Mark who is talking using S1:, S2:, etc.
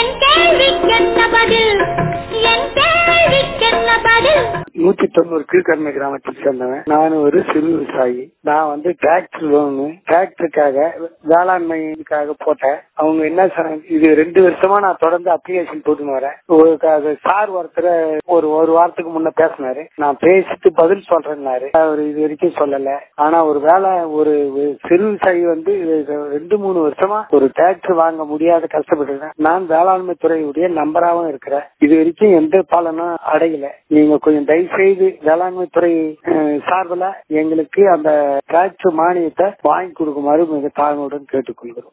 S1: என் கேள்விக்கென்ன பதில் என் கேள்விக்கென்ன பதில்
S2: நூத்தி தொண்ணூறு கீழ்கர்மை கிராமத்தை சேர்ந்தவன் நான் ஒரு சிறு விவசாயி நான் வந்து டிராக்டர் லோனு டிராக்டருக்காக வேளாண்மைக்காக போட்டேன் அவங்க என்ன சொன்னாங்க இது ரெண்டு வருஷமா நான் தொடர்ந்து அப்ளிகேஷன் போட்டுன்னு வரேன் ஒரு க- சார் ஒருத்தர் ஒரு ஒரு வாரத்துக்கு முன்ன பேசினாரு நான் பேசிட்டு பதில் சொல்றேன்னாரு அவர் இது வரைக்கும் சொல்லல ஆனா ஒரு வேலை ஒரு ஒரு சிறு விவசாயி வந்து இது ரெண்டு மூணு வருஷமா ஒரு டிராக்டர் வாங்க முடியாத கஷ்டப்பட்டு நான் வேளாண்மை துறையுடைய நம்பராகவும் இருக்கிறேன் இது வரைக்கும் எந்த பலனும் அடையல நீங்க கொஞ்சம் தயவு செய்து வேளாண்மை துறை அஹ், சார்பில் எங்களுக்கு அந்த டிராக்டர் மானியத்தை வாங்கி கொடுக்குமாறு மிக தாழ்மையுடன் கேட்டுக்கொள்கிறோம்